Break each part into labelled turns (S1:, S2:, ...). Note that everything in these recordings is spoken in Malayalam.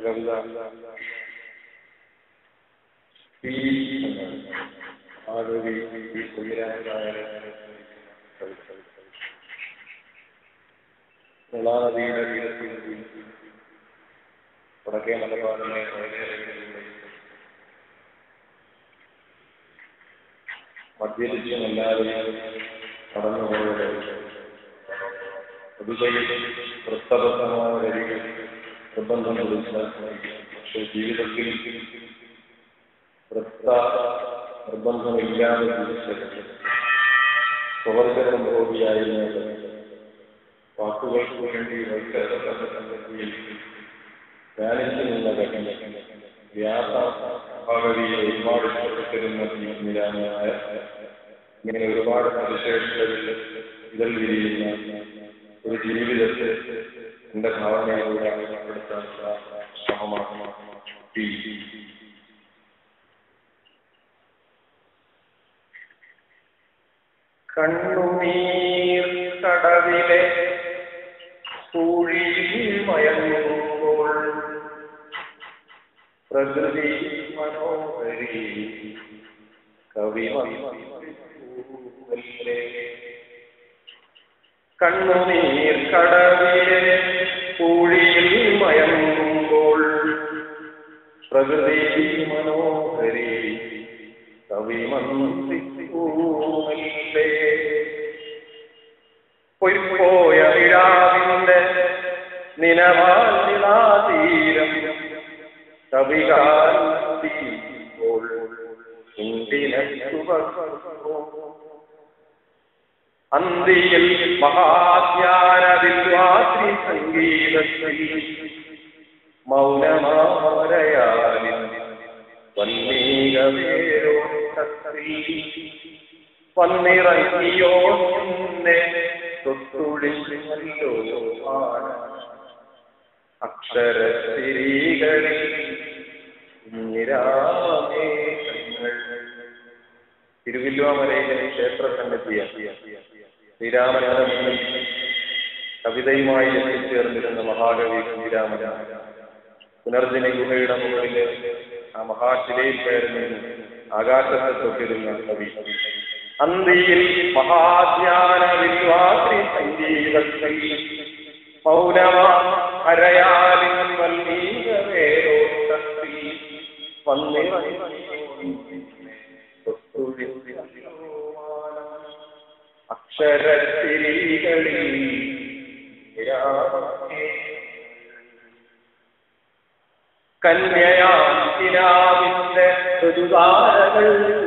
S1: കവിത പി എന്നാണ് ആളുകൾ ഈ കുഞ്ഞിരായ നദിയുടെ തീരത്തിൽ വടക്കേ മലബാറിലെ വയലേറകളിലൂടെ മദ്യപിച്ചുമല്ലാതെ കടന്നുപോയത് പുതുകയിൽ വൃത്തബദ്ധമായ വരികൾ നിർബന്ധം കൊടുത്ത പക്ഷേ ജീവിതത്തിൽ വൃത്ത നിർബന്ധമില്ലാതെ ജീവിച്ചത് സ്വർഗസംഭോഗിയായിരുന്നത് വാക്കുകൾക്ക് വേണ്ടി വൈദ്യുതി ധ്യാനിച്ചു നിന്ന ഘട്ടം വ്യാസ ഭഗവിയെ ഒരുപാട് ഇഷ്ടപ്പെട്ടിരുന്ന ഈ നിരാമയായ ഇങ്ങനെ ഒരുപാട് സവിശേഷതകളിൽ ഇതിൽ വിരിയുന്ന ഒരു ജീവിതത്തെ എന്റെ ഭാവനയിലൂടെ അടയാളപ്പെടുത്താനുള്ള ശ്രമമാണ് ഈ
S2: കണ്ണുനീർ കടവിലെ പൂഴിയിൽ മയങ്ങുമ്പോൾ പ്രകൃതി മനോഹരി കവി കണ്ണുനീർ കടവിലെ പൂഴിയിൽ മയങ്ങുമ്പോൾ പ്രകൃതി മനോഹരി കവി മന്ത്രിക്കൂമല്ലേ പൊയ്പോയ ഇഴാവിന്റെ നിലവാൽ നിലാതീരം കവികാൽ അന്തിയിൽ മഹാജ്ഞാന വിദ്വാത്രി സംഗീതത്തിൽ മൗനമാരയാലിൽ വന്നിറങ്ങിയോ നിന്നെ തൊട്ടുഴിഞ്ഞല്ലോ അക്ഷരത്തിരികളിൽ നിരാമേഘങ്ങൾ തിരുവില്ലുവാമലയിലെ ക്ഷേത്ര സന്നിധിയ ശ്രീരാമനാഥൻ കവിതയുമായി എത്തിച്ചേർന്നിരുന്ന മഹാകവി ശ്രീരാമന പുനർജന ഗുഹയുടെ മുകളിലെ ആ മഹാശിലയിൽ കയറി നിന്ന് ആകാശത്തെ തൊട്ടിരുന്ന കവി അന്തിയിൽ മഹാജ്ഞാന വിശ്വാസി സംഗീതത്തിൽ മൗനമ അരയാലിൻ വല്ലീകവേരോട്ടത്തിൽ അക്ഷരത്തിരികളിൽ കന്യയാവിന്റെ ഋതുതാരകൾ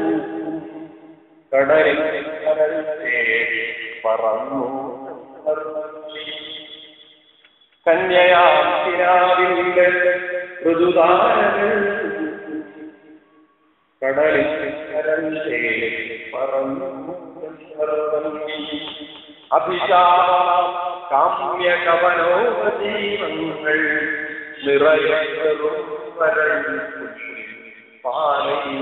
S2: കടലിൽ കടൽ തേടി പറന്നു കന്യയാവിന്റെ ഋതുതാരകൾ കടലിൽ കടൽ തേടി പറന്നു അഭിശാപം കാമ്യ കവനോപജീവങ്ങൾ നിറയും പാലയും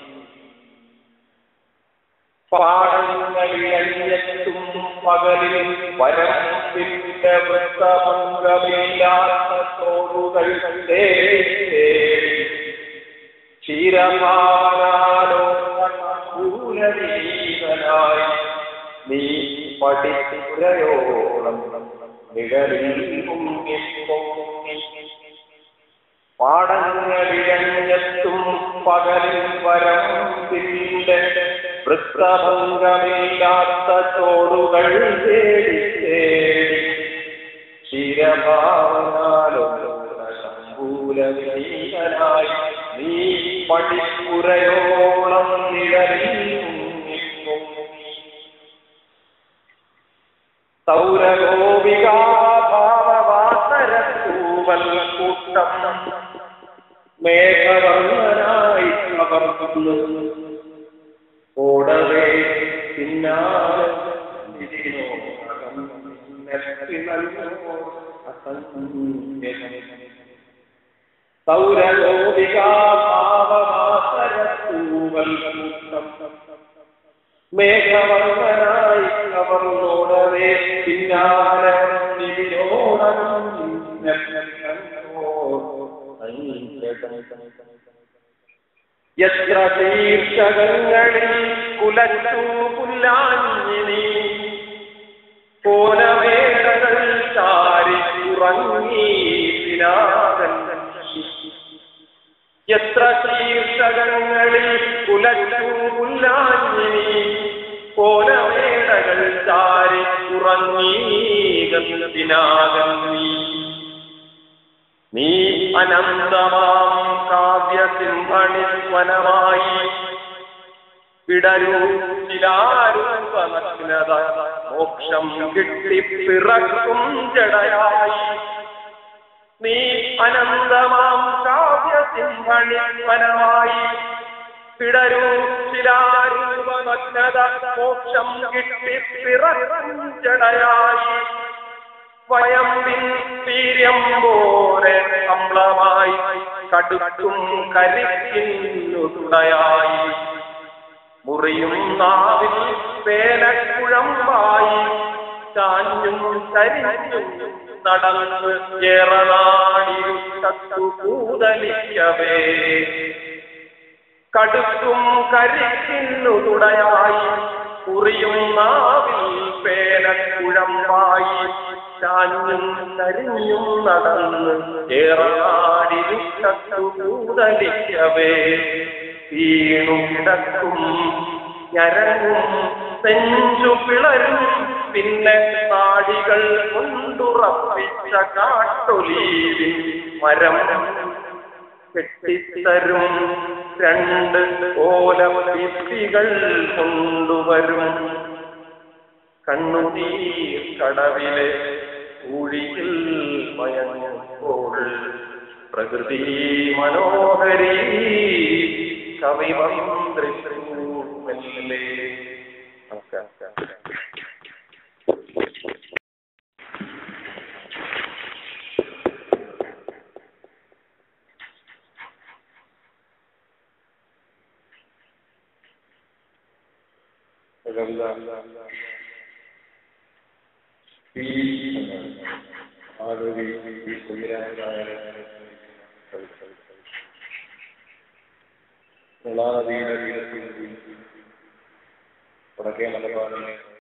S2: പാടങ്ങളിലെത്തും പകലിൽ വരത്തിന്റെ വൃത്തഭംഗമില്ലാത്ത തോടുകൾ ക്ഷീരമാനാലോകൂലീകനായി നീ പഠിപ്പുരയോളം നിഴലിൽ മുങ്ങിപ്പൊങ്ങി പാടങ്ങളിലെത്തും പകലിൽ വരമ്പിന്റെ വൃത്തഭംഗമില്ലാത്ത ചോടുകൾ തേടി തേടി ക്ഷീരഭാവനാലോ ശമ്പൂലീകനായി നീ പടിപ്പുരയോളം നിഴലിൽ മുങ്ങിപ്പൊങ്ങി സൗരഗോപികാഭാവവാസരൂവൽ കൂട്ടം മേഘവർണ്ണനായി കവർന്നു ഓടവേ പിന്നാലെ സൗരഗോപികാഭാവവാസരൂവൽ കൂട്ടം മേഘവർണ്ണനായി കവർന്നോടവേ പിന്നാലെ നിവിനോടം എത്ര ശീർഷകങ്ങളിൽ കുലച്ചു പുല്ലാഞ്ഞിനി കോലവേടകൾ ചാരി ഉറങ്ങി പിനാകൻ എത്ര ശീർഷകങ്ങളിൽ കുലച്ചു പുല്ലാഞ്ഞിനി കോലവേടകൾ ചാരി ഉറങ്ങി ഗന്ധിനാകൻ നീ നീ അനന്തമാം കാവ്യസിംഹണിസ്വനമായി പിടരൂ ചിലാരൂപനഗ്നത മോക്ഷം കിട്ടി പിറക്കും ജടയായി നീ അനന്തമാം കാവ്യസിംഹണിസ്വനമായി പിടരൂ ചിലാരൂപനഗ്നത മോക്ഷം കിട്ടി പിറക്കും ജടയായി വയമ്പിൻ വീര്യം പോലെ അമ്ലമായി കടുക്കും കരിക്കുന്നു തുണയായി മുറിയും നാവിൽ വേലക്കുഴമ്പായി ചാഞ്ഞും കരിഞ്ഞും നടന്ന് ഏറനാടിരുട്ടു കൂതലിക്കവേ കടുക്കും കരിക്കുന്നു തുടയായി കുറിയും നാവിൽ പേനക്കുഴമ്പായി ചാഞ്ഞും കരിഞ്ഞും നടന്ന് ഏറാടിരുട്ടു കൂതലിക്കവേ വീണു കിടക്കും ഞരങ്ങും നെഞ്ചു പിളരും പിന്നെ താടികൾ കൊണ്ടുറപ്പിച്ച കാട്ടൊലീവിൻ മരം കെട്ടിത്തരും രണ്ട് ഓലപ്പിത്തികൾ കൊണ്ടുവരും കണ്ണുനീർ കടവിലെ ഊഴിയിൽ മയങ്ങുമ്പോൾ പ്രകൃതി മനോഹരി കവിമന്ത്രില്ലേ നമസ്കാരം
S1: വടക്കേ മലബാറിലെ